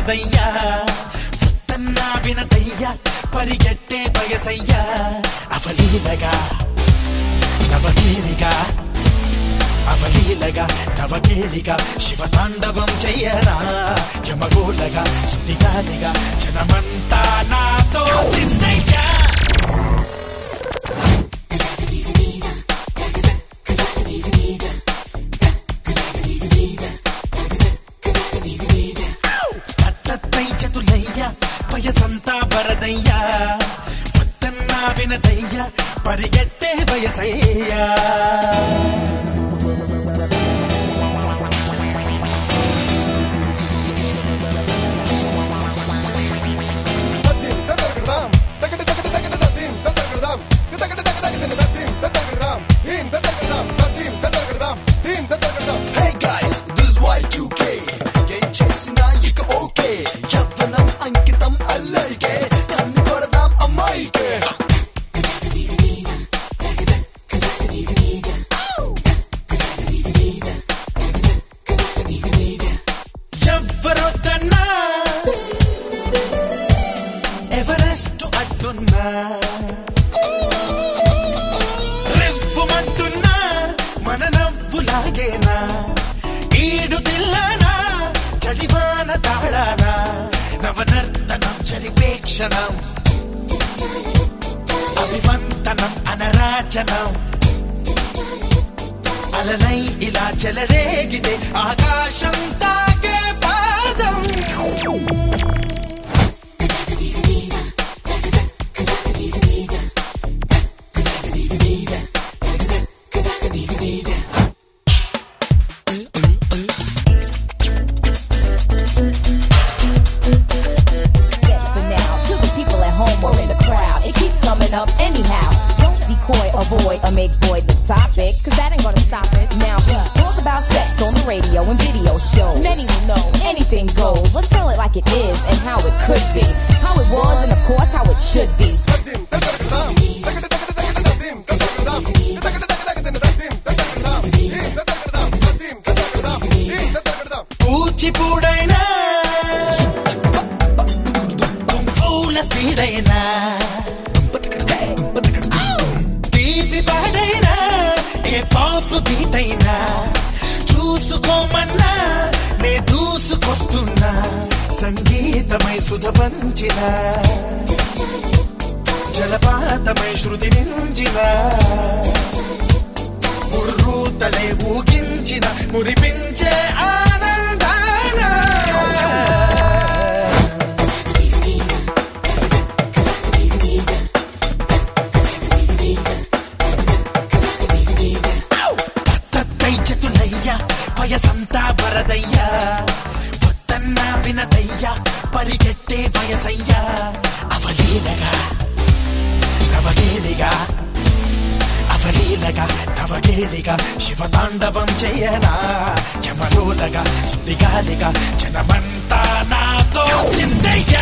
వరదయ్యా వద్దన్నా వినదయ్యా పరిగెట్టే వయసయ్యా అవలీలగా నవకీలిగా అవలీలగా నవకేలిగా శివతాండవం చెయ్యరా యమగోలగా సుడిగాలిగా జనమంతా నాతో చిందయ్యా తత్తై చతులయ్య వయసంతా వరదయ్యా వద్దన్నా వినదయ్యా పరిగెట్టే వయసయ్యా Hey guys, this is Y2K. ఏం చేసినా ఇక ఓకే యవ్వనం అంకితం అల్లరికే కన్ను కొడదాం అమ్మాయికే ఎవ్వరొద్దన్నా ఎవరెస్ట్ అడ్డున్నా రెవ్వుమంటున్నా మన నవ్వులాగేనా ఈడు తిల్లానా చడివాన తాళానా నవనర్తనం చరివేక్షణం అభివంతనం అనరాచనం అలనై ఇలా చెలరేగితే ఆకాశం తాకే పాదం For now, to the people at home or in the crowd, it keeps coming up anyhow. Don't decoy, avoid, or make void the topic, cause that ain't gonna stop it. Now, talk about sex on the radio and video shows. Many will know anything goes. Let's tell it like it is and how it could be. How it was and of course how it should be. కూచిపూడైనా ఫూల స్పీడైనా తీపి పాడైనా ఏ పాపు బీటైనా చూసుకోమన్నా నే దూసుకొస్తున్నా సంగీతమై సుధ పంచిన జలపాతమై శృతి మించిన ముర్రూతలే ఊగించిన మురిపించే ఆనందాన తత్తై చతులయ్యా వయసంతా వరదయ్యా వద్దన్నా వినదయ్యా పరిగెట్టే వయసయ్యా అవలీలగా నవగేలిగా అవలీలగా నవగేలిగా శివతాండవం చేయనా యమలోలగా సుడిగాలిగా జనమంతా నాతో చిందయ్యా